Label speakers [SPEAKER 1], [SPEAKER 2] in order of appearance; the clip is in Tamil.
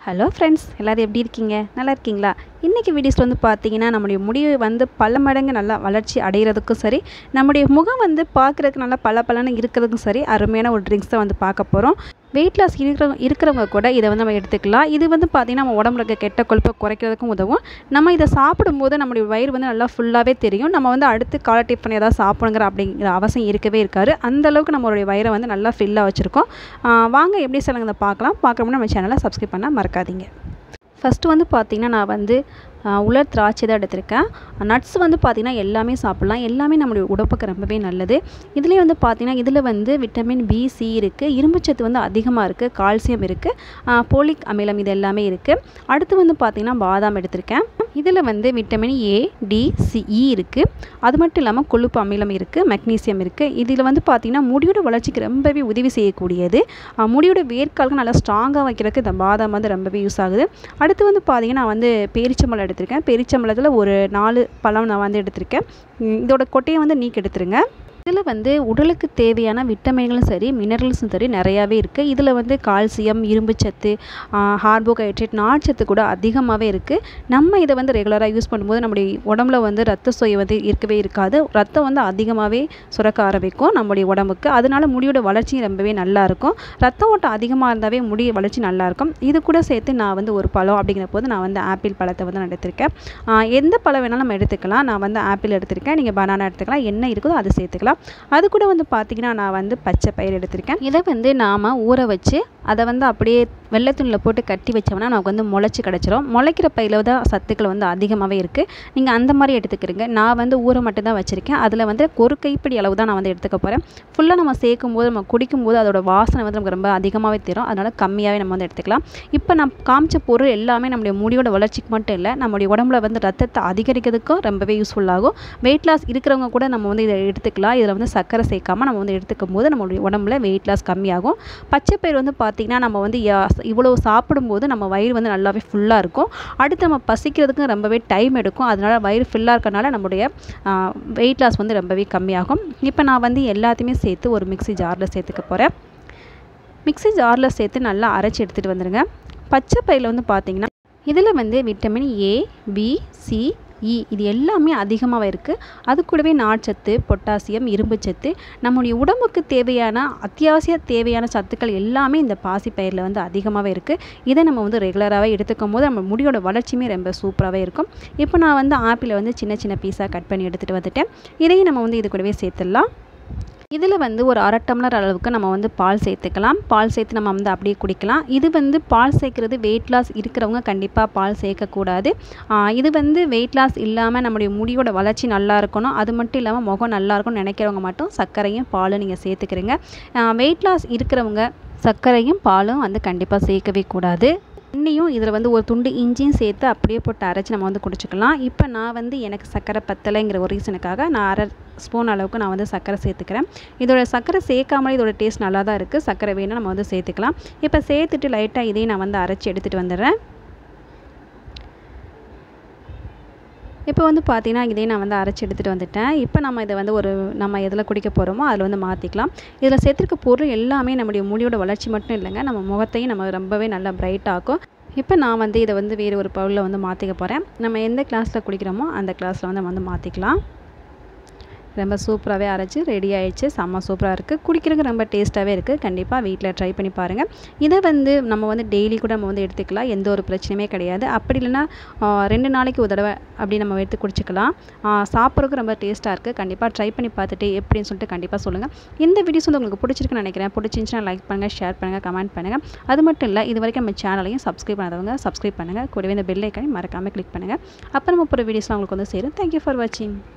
[SPEAKER 1] ஹலோ ஃப்ரெண்ட்ஸ் எல்லோரும் எப்படி இருக்கீங்க நல்லா இருக்கீங்களா இன்றைக்கி வீடியோஸில் வந்து பார்த்தீங்கன்னா நம்முடைய முடிவு வந்து பல மடங்கு நல்லா வளர்ச்சி அடைகிறதுக்கும் சரி நம்முடைய முகம் வந்து பார்க்குறதுக்கு நல்லா பல பலன்னு இருக்கிறதுக்கும் சரி அருமையான ஒரு ட்ரிங்க்ஸ் தான் வந்து பார்க்க போகிறோம் வெயிட் லாஸ் இருக்கிறவங்க இருக்கிறவங்க கூட இதை வந்து நம்ம எடுத்துக்கலாம் இது வந்து பார்த்திங்கன்னா நம்ம உடம்புல இருக்க கெட்ட கொழுப்பை குறைக்கிறதுக்கும் உதவும் நம்ம இதை சாப்பிடும்போது நம்மளுடைய வயிறு வந்து நல்லா ஃபுல்லாகவே தெரியும் நம்ம வந்து அடுத்து காலை டிஃபன் ஏதாவது சாப்பிடுங்கிற அப்படிங்கிற அவசியம் இருக்கவே இருக்காது அந்த அளவுக்கு நம்மளுடைய வயிறை வந்து நல்லா ஃபில்லாக வச்சுருக்கோம் வாங்க எப்படி சொல்லுங்க பார்க்கலாம் பார்க்குறோம்னா நம்ம சேனலை சப்ஸ்கிரைப் பண்ண மறக்காதீங்க ஃபஸ்ட்டு வந்து பார்த்திங்கன்னா நான் வந்து உலர் திராட்சை தான் எடுத்திருக்கேன் நட்ஸ் வந்து பார்த்திங்கன்னா எல்லாமே சாப்பிட்லாம் எல்லாமே நம்மளுடைய உடம்புக்கு ரொம்பவே நல்லது இதுலேயே வந்து பார்த்திங்கன்னா இதில் வந்து விட்டமின் பி சி இருக்குது இரும்புச்சத்து வந்து அதிகமாக இருக்குது கால்சியம் இருக்குது போலிக் அமிலம் இது எல்லாமே இருக்குது அடுத்து வந்து பார்த்திங்கன்னா பாதாம் எடுத்திருக்கேன் இதில் வந்து vitamin A D C E இருக்குது அது மட்டும் இல்லாமல் கொழுப்பு அமிலம் இருக்குது மெக்னீசியம் இருக்குது இதில் வந்து பார்த்திங்கன்னா முடியோட வளர்ச்சிக்கு ரொம்பவே உதவி செய்யக்கூடியது முடியோட வேர்க்கால்கள் நல்லா ஸ்ட்ராங்காக வைக்கிறதுக்கு இந்த பாதாம் வந்து ரொம்பவே யூஸ் ஆகுது அடுத்து வந்து பார்த்திங்கன்னா நான் வந்து பேரிச்சம்பழம் எடுத்திருக்கேன் பேரிச்சம்பழத்தில் ஒரு நாலு பழம் நான் வந்து எடுத்திருக்கேன் இதோட கொட்டையை வந்து நீக்கி எடுத்துருங்க இதில் வந்து உடலுக்கு தேவையான விட்டமின்களும் சரி மினரல்ஸும் சரி நிறையாவே இருக்குது இதில் வந்து கால்சியம் இரும்புச்சத்து கார்போஹைட்ரேட் நார்ச்சத்து கூட அதிகமாகவே இருக்குது நம்ம இதை வந்து ரெகுலராக யூஸ் பண்ணும்போது நம்முடைய உடம்புல வந்து ரத்த சோய் வந்து இருக்கவே இருக்காது ரத்தம் வந்து அதிகமாகவே சுரக்க ஆரம்பிக்கும் நம்முடைய உடம்புக்கு அதனால முடியோட வளர்ச்சி ரொம்பவே நல்லாயிருக்கும் ரத்த ஓட்டம் அதிகமாக இருந்தாவே முடி வளர்ச்சி நல்லாயிருக்கும் இது கூட சேர்த்து நான் வந்து ஒரு பழம் அப்படிங்கிற போது நான் வந்து ஆப்பிள் பழத்தை வந்து நான் எடுத்திருக்கேன் எந்த பழம் வேணாலும் நம்ம எடுத்துக்கலாம் நான் வந்து ஆப்பிள் எடுத்திருக்கேன் நீங்கள் பனானா எடுத்துக்கலாம் என்ன இருக்குதோ அதை சேர்த்துக்கலாம் அது கூட வந்து பார்த்திங்கன்னா நான் வந்து பச்சை பயிர் எடுத்திருக்கேன் இதை வந்து நாம் ஊற வச்சு அதை வந்து அப்படியே வெள்ளத்துணியில் போட்டு கட்டி வச்சோம்னா நமக்கு வந்து முளைச்சி கிடச்சிரும் முளைக்கிற பயிரில் தான் சத்துக்கள் வந்து அதிகமாகவே இருக்குது நீங்கள் அந்த மாதிரி எடுத்துக்கிறீங்க நான் வந்து ஊற மட்டும் தான் வச்சுருக்கேன் அதில் வந்து ஒரு கைப்பிடி அளவு தான் நான் வந்து எடுத்துக்க போகிறேன் ஃபுல்லாக நம்ம சேர்க்கும் போது நம்ம குடிக்கும்போது அதோட வாசனை வந்து நமக்கு ரொம்ப அதிகமாகவே தரும் அதனால் கம்மியாகவே நம்ம வந்து எடுத்துக்கலாம் இப்போ நான் காமிச்ச பொருள் எல்லாமே நம்முடைய முடியோட வளர்ச்சிக்கு மட்டும் இல்லை நம்முடைய உடம்புல வந்து ரத்தத்தை அதிகரிக்கிறதுக்கும் ரொம்பவே யூஸ்ஃபுல்லாகும் வெயிட் லாஸ் இருக்கிறவங்க கூட நம்ம வந்து இதை எடுத்துக்கலாம் இதில் வந்து சர்க்கரை சேர்க்காமல் நம்ம வந்து எடுத்துக்கும் போது நம்மளுடைய உடம்புல வெயிட் லாஸ் கம்மியாகும் பச்சை பயிர் வந்து பார்த்திங்கன்னா நம்ம வந்து இவ்வளோ சாப்பிடும்போது நம்ம வயிறு வந்து நல்லாவே ஃபுல்லாக இருக்கும் அடுத்து நம்ம பசிக்கிறதுக்கு ரொம்பவே டைம் எடுக்கும் அதனால் வயிறு ஃபுல்லாக இருக்கனால நம்முடைய வெயிட் லாஸ் வந்து ரொம்பவே கம்மியாகும் இப்போ நான் வந்து எல்லாத்தையுமே சேர்த்து ஒரு மிக்சி ஜாரில் சேர்த்துக்க போகிறேன் மிக்சி ஜாரில் சேர்த்து நல்லா அரைச்சி எடுத்துகிட்டு வந்துடுங்க பச்சை பயிரில் வந்து பார்த்திங்கன்னா இதில் வந்து vitamin A B C E இது எல்லாமே அதிகமாக இருக்குது அது கூடவே நார்ச்சத்து பொட்டாசியம் இரும்புச்சத்து நம்முடைய உடம்புக்கு தேவையான அத்தியாவசிய தேவையான சத்துக்கள் எல்லாமே இந்த பாசிப்பயிரில் வந்து அதிகமாகவே இருக்குது இதை நம்ம வந்து ரெகுலராகவே எடுத்துக்கும் போது நம்ம முடியோட வளர்ச்சியுமே ரொம்ப சூப்பராகவே இருக்கும் இப்போ நான் வந்து ஆப்பிளை வந்து சின்ன சின்ன பீஸாக கட் பண்ணி எடுத்துகிட்டு வந்துட்டேன் இதையும் நம்ம வந்து இது கூடவே சேர்த்துடலாம் இதில் வந்து ஒரு அரை டம்ளர் அளவுக்கு நம்ம வந்து பால் சேர்த்துக்கலாம் பால் சேர்த்து நம்ம வந்து அப்படியே குடிக்கலாம் இது வந்து பால் சேர்க்குறது வெயிட் லாஸ் இருக்கிறவங்க கண்டிப்பாக பால் சேர்க்கக்கூடாது இது வந்து வெயிட் லாஸ் இல்லாமல் நம்முடைய முடியோட வளர்ச்சி நல்லா இருக்கணும் அது மட்டும் இல்லாமல் முகம் நல்லா இருக்கும்னு நினைக்கிறவங்க மட்டும் சர்க்கரையும் பாலும் நீங்கள் சேர்த்துக்கிறீங்க வெயிட் லாஸ் இருக்கிறவங்க சர்க்கரையும் பாலும் வந்து கண்டிப்பாக சேர்க்கவே கூடாது தண்ணியும் இதில் வந்து ஒரு துண்டு இஞ்சியும் சேர்த்து அப்படியே போட்டு அரைச்சி நம்ம வந்து குடிச்சிக்கலாம் இப்போ நான் வந்து எனக்கு சர்க்கரை பத்தலைங்கிற ஒரு ரீசனுக்காக நான் அரை ஸ்பூன் அளவுக்கு நான் வந்து சர்க்கரை சேர்த்துக்கிறேன் இதோட சர்க்கரை சேர்க்காமலே இதோட டேஸ்ட் நல்லா தான் இருக்குது சர்க்கரை வேணும் நம்ம வந்து சேர்த்துக்கலாம் இப்போ சேர்த்துட்டு லைட்டாக இதையும் நான் வந்து அரைச்சி எடுத்துகிட்டு வந்துடுறேன் இப்போ வந்து பார்த்தீங்கன்னா இதே நான் வந்து அரைச்சி எடுத்துகிட்டு வந்துட்டேன் இப்போ நம்ம இதை வந்து ஒரு நம்ம எதில் குடிக்க போகிறோமோ அதில் வந்து மாற்றிக்கலாம் இதில் சேர்த்துருக்க பொருள் எல்லாமே நம்முடைய முடியோட வளர்ச்சி மட்டும் இல்லைங்க நம்ம முகத்தையும் நம்ம ரொம்பவே நல்லா பிரைட் ஆக்கும் இப்போ நான் வந்து இதை வந்து வேறு ஒரு பவுலில் வந்து மாற்றிக்க போகிறேன் நம்ம எந்த கிளாஸில் குடிக்கிறோமோ அந்த கிளாஸில் வந்து நம்ம வந்து மாற்றிக்கலாம் ரொம்ப சூப்பராகவே அரைச்சி ரெடி ஆகிடுச்சு செம்ம சூப்பராக இருக்குது குடிக்கிறதுக்கு ரொம்ப டேஸ்ட்டாகவே இருக்குது கண்டிப்பாக வீட்டில் ட்ரை பண்ணி பாருங்கள் இதை வந்து நம்ம வந்து டெய்லி கூட நம்ம வந்து எடுத்துக்கலாம் எந்த ஒரு பிரச்சனையுமே கிடையாது அப்படி இல்லைன்னா ரெண்டு நாளைக்கு ஒரு தடவை அப்படி நம்ம எடுத்து குடிச்சிக்கலாம் சாப்பிட்றதுக்கு ரொம்ப டேஸ்ட்டாக இருக்குது கண்டிப்பாக ட்ரை பண்ணி பார்த்துட்டு எப்படின்னு சொல்லிட்டு கண்டிப்பாக சொல்லுங்கள் இந்த வீடியோஸ் வந்து உங்களுக்கு பிடிச்சிருக்குன்னு நினைக்கிறேன் பிடிச்சிருந்துச்சுன்னா லைக் பண்ணுங்கள் ஷேர் பண்ணுங்கள் கமெண்ட் பண்ணுங்கள் அது மட்டும் இல்லை இது வரைக்கும் நம்ம சேனலையும் சப்ஸ்கிரைப் பண்ணாதவங்க சப்ஸ்கிரைப் பண்ணுங்கள் கூடவே இந்த பெல் ஐக்கானே மறக்காமல் கிளிக் பண்ணுங்கள் அப்போ நம்ம போகிற வீடியோஸ்லாம் உங்களுக்கு வந்து சேரும் தேங்க்யூ ஃபார் வாட்சிங்